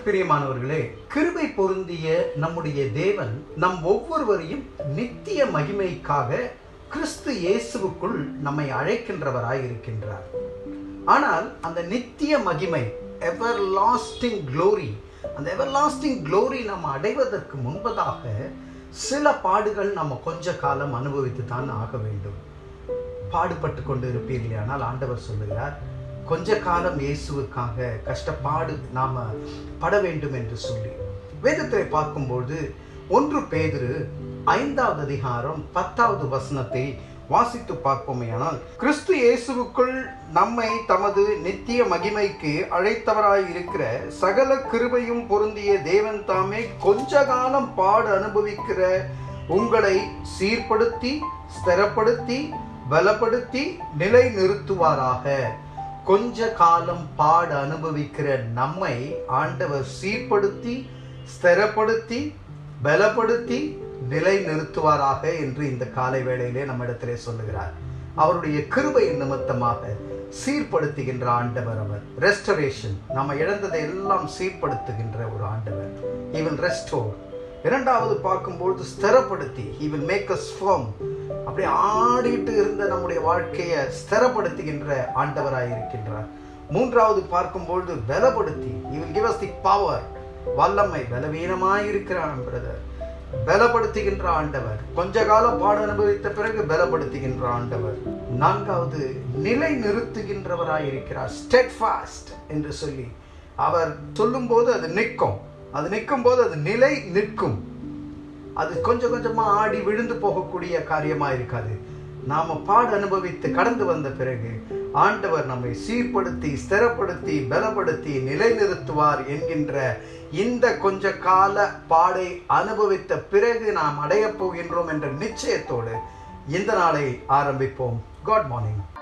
கிறிஸ்துவுக்குள் பிரியமானவர்களே கிருபை பொருந்திய நம்முடைய தேவன் நம் ஒவ்வொருவரையும் நித்திய மகிமைக்காக கிறிஸ்து இயேசுவுக்குள் நம்மை அழைக்கின்றவராய் இருக்கின்றார் ஆனால் அந்த நித்திய மகிமை எவர் லாஸ்டிங் க்ளோரி அந்த எவர் லாஸ்டிங் க்ளோரி நம்ம அடைவதற்கு முன்பதாக சில பாடுகள் நம்ம கொஞ்ச காலம் அனுபவித்து தான் ஆக வேண்டும் பாடுபட்டு கொண்டு இருப்பீர்களே ஆனால் ஆண்டவர் சொல்லுகிறார் கொஞ்ச காலம் இயேசுவுக்காக கஷ்டப்பாடு நாம பட வேண்டும் என்று சொல்லி வேதத்தை பார்க்கும்போது ஒன்று பேதுரு ஐந்தாவது அதிகாரம் பத்தாவது வசனத்தை வாசித்து பார்ப்போமேயானால் கிறிஸ்து இயேசுவுக்குள் நம்மை தமது நித்திய மகிமைக்கு அழைத்தவராய் இருக்கிற சகல கிருபையும் பொருந்திய தேவன் தாமே கொஞ்ச காலம் பாடு அனுபவிக்கிற உங்களை சீர்படுத்தி ஸ்திரப்படுத்தி பலப்படுத்தி நிலை நிறுத்துவாராக கொஞ்ச காலம் பாடு அனுபவிக்கிற நம்மை ஆண்டவர் சீர்படுத்தி ஸ்திரப்படுத்தி பலப்படுத்தி நிலை நிறுத்துவாராக என்று இந்த காலை வேளையிலே நம்மிடத்திலே சொல்லுகிறார் அவருடைய கிருபையின் நிமித்தமாக சீர்படுத்துகின்ற ஆண்டவர் அவர் ரெஸ்டரேஷன் நம்ம இழந்ததை எல்லாம் சீர்படுத்துகின்ற ஒரு ஆண்டவர் he will restore இரண்டாவது பார்க்கும்பொழுது ஸ்திரப்படுத்தி he will make us firm அப்படி ஆடிட்டு இருந்த நம்முடைய வாழ்க்கையை ஸ்திரப்படுத்துகின்ற ஆண்டவராய் இருக்கின்றார் மூன்றாவது பார்க்கும்பொழுது பலப்படுத்தி he will give us the power வல்லமை பலவீனமாய் இருக்கிறான் பிரதர் பலப்படுத்துகின்ற ஆண்டவர் கொஞ்ச காலம் பாடு அனுபவித்த பிறகு பலப்படுத்துகின்ற ஆண்டவர் நான்காவது நிலை நிறுத்துகின்றவராய் இருக்கிறார் ஸ்டெட் ஃபாஸ்ட் என்று சொல்லி அவர் சொல்லும்போது அது நிற்கும் அது நிற்கும் போது அது நிலை நிற்கும் அது கொஞ்சம் கொஞ்சமா ஆடி விழுந்து போகக்கூடிய காரியமா இருக்காது நாம பாடு அனுபவித்து கடந்து வந்த பிறகு ஆண்டவர் நம்மை சீர்படுத்தி ஸ்திரப்படுத்தி பலப்படுத்தி நிலைநிறுத்துவார் என்கின்ற இந்த கொஞ்ச கால பாடை அனுபவித்த பிறகு நாம் அடையப் போகின்றோம் என்ற நிச்சயத்தோடு இந்த நாளை ஆரம்பிப்போம் காட் மார்னிங்